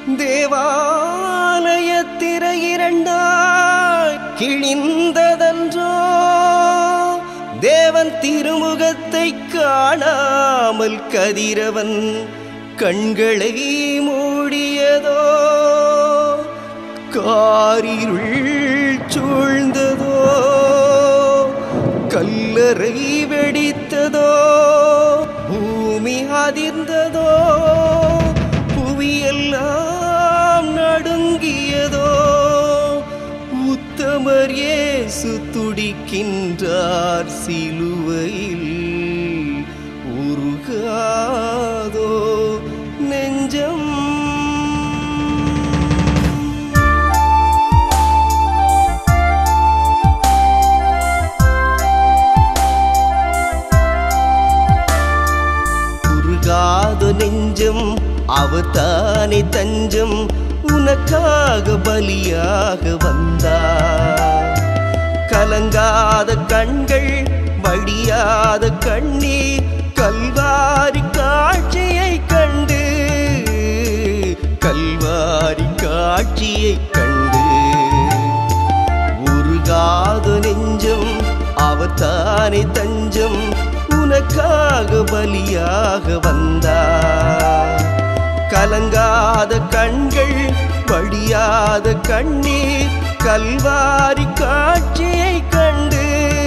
தேவாலய திரையிரண்டாய் கிழிந்ததன்றோ தேவன் திருமுகத்தை காணாமல் கதிரவன் கண்களை மூடியதோ காரிருள் சூழ்ந்ததோ கல்லறை வெடித்ததோ பூமி அதிர்ந்ததோ புவியெல்லாம் நடுங்கியதோ உத்தமர் இயேசு துடிக்கின்றார் சிலுவையில் உருகாதோ நெஞ்சம் உருகாத நெஞ்சம் அவர் தானே தஞ்சம் உனக்காக பலியாக வந்தார் கலங்காத கண்கள் வழியாத கண்ணீர் கல்வாரி காட்சியை கண்டு கல்வாரி காட்சியை கண்டு உருகாத நெஞ்சம் அவர் தானே தஞ்சம் உனக்காக பலியாக வந்தார் கலங்காத கண்கள் வழியாத கண்ணீர் கல்வாரி காட்சியை கண்டு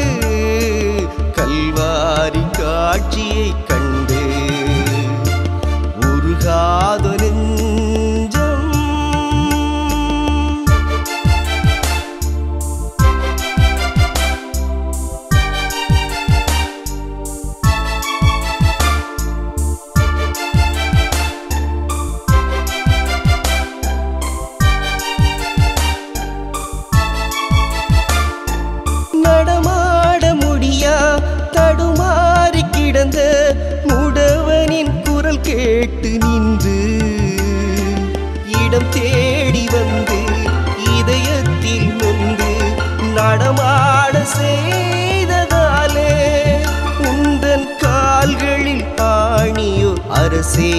கல்வாரி காட்சியை கண்டு உருகாத நெஞ்சம் நடமாட முடியா தடுமாறி கிடந்த முடவனின் குரல் கேட்டு நின்று இடம் தேடி வந்து இதயத்தில் நொந்து நடமாட செய்ததாலே உந்தன் கால்களில் ஆணியோ அரசே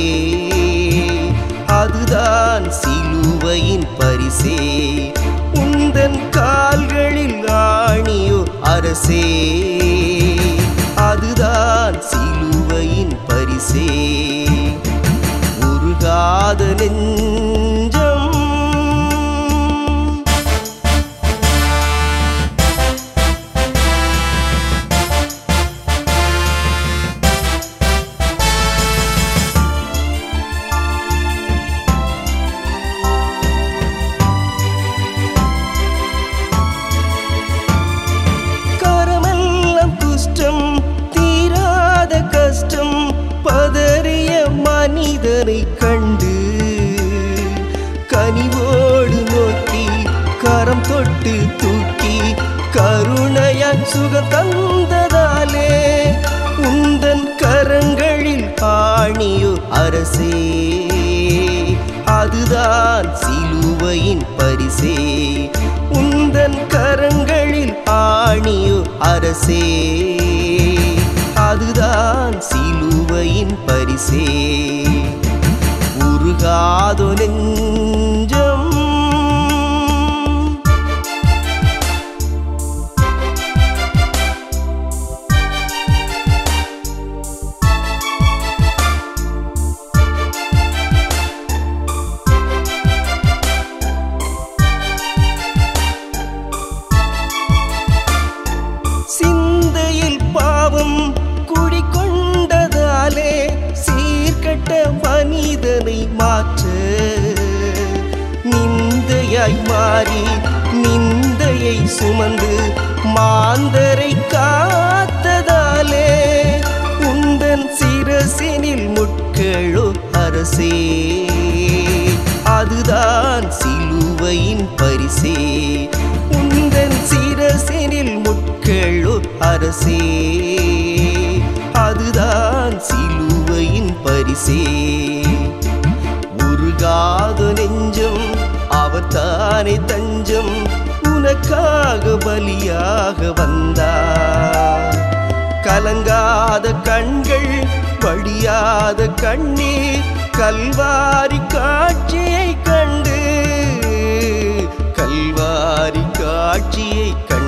அதுதான் சிலுவையின் பரிசே உந்தன் கால்களில் ஆணியோ அரசே அதுதான் சிலுவையின் பரிசே உருகாத நெஞ்சம் கரமெல்லாம் குஷ்டம் தீராத கஷ்டம் பதறிய மனிதனை கண்டு கனிவோடு நோக்கி கரம் தொட்டு தூக்கி கருணைய சுகம் தந்ததாலே உந்தன் கரங்களில் ஆணியோ அரசே அதுதான் சிலுவையின் பரிசே உந்தன் கரங்களில் ஆணியோ அரசே அதுதான் சிலுவையின் பரிசே உருகாதோ நெஞ்சம் சிந்தையில் பாவம் குடிக்கொண்டதாலே சீர்கட்ட மனிதனை மாற்ற நிந்தையாய் மாறி நிந்தையை சுமந்து மாந்தரை காத்ததாலே உந்தன் சிரசினில் முட்களோ அரசே அதுதான் சிலுவையின் பரிசே உந்தன் சிரசினில் முட்களோ அரசே அதுதான் சிலுவையின் பரிசே உருகாத நெஞ்சம் அவர் தானே தஞ்சம் உனக்காக பலியாக வந்தார் கலங்காத கண்கள் வழியாத கண்ணீர் கல்வாரி காட்சியை கண்டு காட்சியை கண்டு